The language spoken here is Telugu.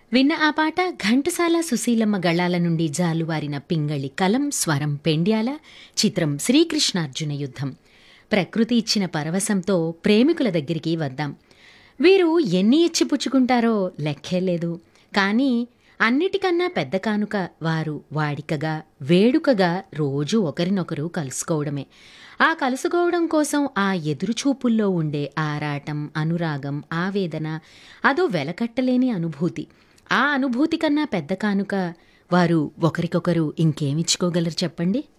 విన్న ఆ పాట ఘంటసాల సుశీలమ్మ గళాల నుండి జాలువారిన పింగళి కలం స్వరం పెండ్యాల చిత్రం శ్రీకృష్ణార్జున యుద్ధం ప్రకృతి ఇచ్చిన పరవశంతో ప్రేమికుల దగ్గరికి వద్దాం వీరు ఎన్ని ఇచ్చిపుచ్చుకుంటారో లెక్కే లేదు కానీ అన్నిటికన్నా పెద్ద కానుక వారు వాడికగా వేడుకగా రోజు ఒకరినొకరు కలుసుకోవడమే ఆ కలుసుకోవడం కోసం ఆ ఎదురుచూపుల్లో ఉండే ఆరాటం అనురాగం ఆవేదన అదో వెలకట్టలేని అనుభూతి ఆ అనుభూతి కన్నా పెద్ద కానుక వారు ఒకరికొకరు ఇంకేమిచ్చుకోగలరు చెప్పండి